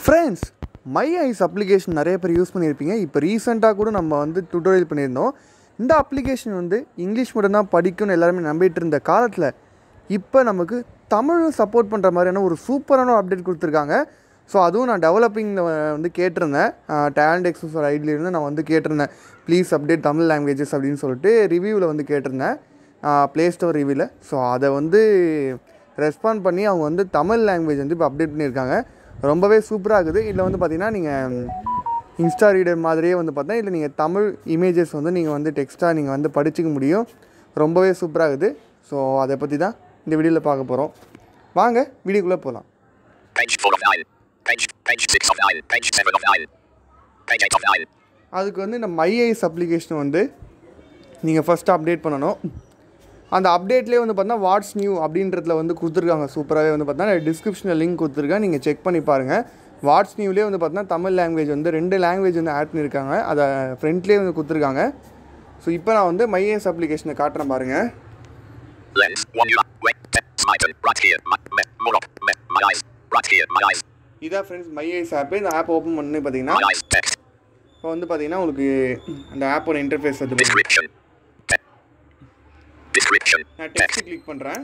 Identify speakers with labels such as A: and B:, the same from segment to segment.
A: Friends my ice application நிறைய பேர் use பண்ணியிருப்பீங்க இப்போ ரீசெண்டாக கூட நம்ம வந்து டுட்டோரியல் பண்ணியிருந்தோம் இந்த அப்ளிகேஷன் வந்து இங்கிலீஷ் மட்டும் தான் படிக்கும்னு எல்லாருமே நம்பிட்டு இருந்த காலத்தில் இப்போ நமக்கு தமிழும் சப்போர்ட் பண்ணுற மாதிரியான ஒரு சூப்பரான ஒரு அப்டேட் கொடுத்துருக்காங்க ஸோ அதுவும் நான் டெவலப்பிங்கில் வந்து கேட்டிருந்தேன் டேலண்ட் எக்ஸஸ் ஐடியிலேருந்து நான் வந்து கேட்டிருந்தேன் ப்ளீஸ் அப்டேட் தமிழ் லாங்குவேஜஸ் அப்படின்னு சொல்லிட்டு ரிவ்யூவில் வந்து கேட்டிருந்தேன் ப்ளே ஸ்டோர் ரிவ்யூவில் ஸோ அதை வந்து ரெஸ்பாண்ட் பண்ணி அவங்க வந்து தமிழ் லாங்குவேஜ் வந்து இப்போ அப்டேட் பண்ணியிருக்காங்க ரொம்பவே சூப்பராக இருக்குது இதில் வந்து பார்த்திங்கன்னா நீங்கள் இன்ஸ்டா ரீடர் மாதிரியே வந்து பார்த்தா இல்லை நீங்கள் தமிழ் இமேஜஸ் வந்து நீங்கள் வந்து டெக்ஸ்ட்டாக நீங்கள் வந்து படிச்சுக்க முடியும் ரொம்பவே சூப்பராக இருக்குது ஸோ அதை பற்றி தான் இந்த வீடியோவில் பார்க்க போகிறோம் வாங்க வீடியோக்குள்ளே போகலாம்
B: Page 4 of 9. Page, page 6 of 9. Page 7 of 9. Page 8 of 9.
A: அதுக்கு வந்து இந்த மைஐஸ் அப்ளிகேஷன் வந்து நீங்கள் ஃபஸ்ட்டு அப்டேட் பண்ணணும் அந்த அப்டேட்லேயே வந்து பார்த்தா வாட்ஸ் நியூ அப்படின்றதுல வந்து கொடுத்துருக்காங்க சூப்பராகவே வந்து பார்த்தா டிஸ்கிரிப்ஷனில் லிங்க் கொடுத்துருக்கேன் நீங்கள் செக் பண்ணி பாருங்கள் வாட்ஸ் நியூலேயே வந்து பார்த்தா தமிழ் லாங்குவேஜ் வந்து ரெண்டு லாங்குவேஜ் வந்து ஆட் பண்ணியிருக்காங்க அதை ஃப்ரண்ட்லேயே வந்து கொடுத்துருக்காங்க ஸோ இப்போ நான் வந்து மைஏஎஸ் அப்ளிகேஷனை காட்டுறேன் பாருங்கள்
B: Lens. 1 you Wait. Te- Smiten. Right here. My, me, more up. Me, my eyes. Right here. My eyes.
A: இதான் ஃப்ரெண்ட்ஸ் மைஏஎஸ் ஆப்பு இந்த ஆப் ஓப்பன் பண்ணி பார்த்தீங்கன்னா
B: My eyes. Text.
A: இப்போ வந்து பார்த்தீங்கன்னா உங்களுக்கு அந்த ஆப்போட இன்டர்ஃபேஸ் வந்து
B: Description. Te- Description.
A: நான்
B: Text.
A: டெக்ஸ்ட் கிளிக் பண்ணுறேன்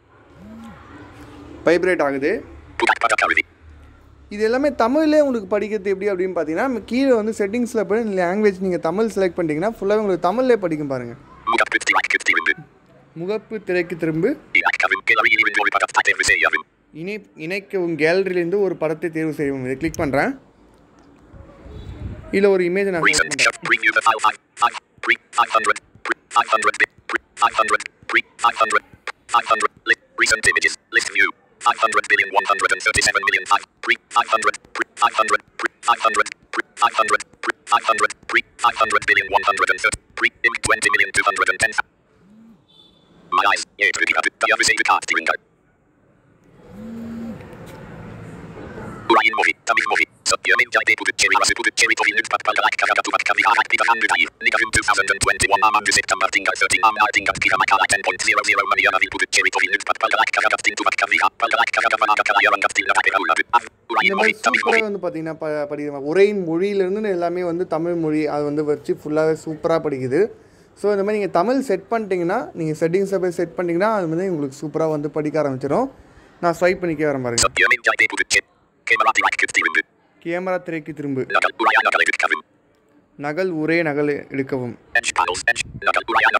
A: வைப்ரேட் ஆகுது
B: Pudak Padakavidi.
A: இது எல்லாமே தமிழ்லே உங்களுக்கு படிக்கிறது எப்படி அப்படின்னு பார்த்தீங்கன்னா நம்ம கீழே வந்து செட்டிங்ஸில் போய் லாங்குவேஜ் நீங்கள் தமிழ் செலக்ட் பண்ணிட்டீங்கன்னா ஃபுல்லாகவே உங்களுக்கு தமிழ்லே படிக்கும் பாருங்கள்
B: Mugap Putsi Rak Kutsi Rimbu.
A: முகப்பு திரைக்கு திரும்பு
B: Irak Kavim. Gallery Irin Lori Padat Tate Visayavim.
A: இணை இணைக்கவும் கேலரியிலேருந்து ஒரு படத்தை தேர்வு செய்யவும் இதை கிளிக் பண்ணுறேன் இதில் ஒரு இமேஜ் நான் select
B: Recent.
A: பண்ணுறேன்
B: Shove. Preview the file 5. 5. Pre. 500. Pre. 500. Bit. Pre. 500. Pre. 500. 500. List. Recent images. List view. 500 billion 137 million 5. Pre. 500. Pre. 500. Pre. 500. Pre. 500. Pre. 500. Pre. 500 billion 130. Pre. Image 20 million 210. My eyes. Yeah, to the other. The other say the card steering go. Ryan movie. Tamil movie. So, you mean Jai Depu Cherry Rasu Put Cherry to Linux Pat Palak Kavaka to Vat Kavi Harak Pita Handu Dai. Nigavim 2021 Am Andu September Tinga 13 Am Arting Gam Kira Makala 10.00 Mariana Vi Put Cherry to Linux Pat Palak Kavaka Tin to Vat Kavi Palak Kavaka Vanaka Kala Yaran Gaftin Navate Raula.
A: இந்த
B: Ryan
A: மாதிரி
B: movie. Tamil
A: சூப்பராக
B: movie.
A: வந்து பார்த்தீங்கன்னா ப படிக்கிற உரையின் மொழியிலேருந்து எல்லாமே வந்து தமிழ் மொழி அது வந்து வச்சு ஃபுல்லாகவே சூப்பராக படிக்குது ஸோ இந்த மாதிரி நீங்கள் தமிழ் செட் பண்ணிட்டீங்கன்னா நீங்கள் செட்டிங்ஸை போய் செட் பண்ணிட்டீங்கன்னா அது வந்து உங்களுக்கு சூப்பராக வந்து படிக்க ஆரம்பிச்சிடும் நான் ஸ்வைப் பண்ணிக்க வரேன் பாருங்க
B: So, you mean Jai Depu Cherry. Kemarati Rak Kutsi Rimbu.
A: Camera திரைக்கு திரும்பு
B: Nagal Urayana Galegit Kavim.
A: நகல் ஒரே நகல் எடுக்கவும்
B: Edge panels. Edge. Nagal Urayana.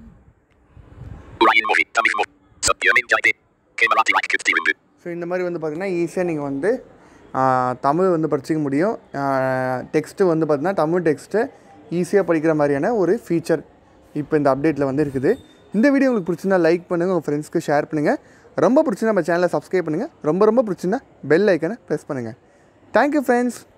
B: Ryan movie. Tamil movie. So, you mean Jai Depu. Kemarati Rak Kutsi Rimbu.
A: So இந்த மாதிரி வந்து பார்த்திங்கன்னா ஈஸியாக நீங்கள் வந்து ஆ, தமிழ் வந்து படிச்சிக்க முடியும் டெக்ஸ்ட்டு வந்து பார்த்திங்கன்னா தமிழ் டெக்ஸ்ட்டு ஈஸியாக படிக்கிற மாதிரியான ஒரு ஃபீச்சர் இப்போ இந்த அப்டேட்டில் வந்து இருக்குது இந்த வீடியோ உங்களுக்கு பிடிச்சிருந்தா லைக் பண்ணுங்கள் உங்கள் ஃப்ரெண்ட்ஸ்க்கு ஷேர் பண்ணுங்கள் ரொம்ப பிடிச்சிருந்தா நம்ம சேனலை சப்ஸ்கிரைப் பண்ணுங்கள் ரொம்ப ரொம்ப பிடிச்சிருந்தா பெல் ஐக்கனை ப்ரெஸ் பண்ணுங்கள் தேங்க்யூ ஃப்ரெண்ட்ஸ்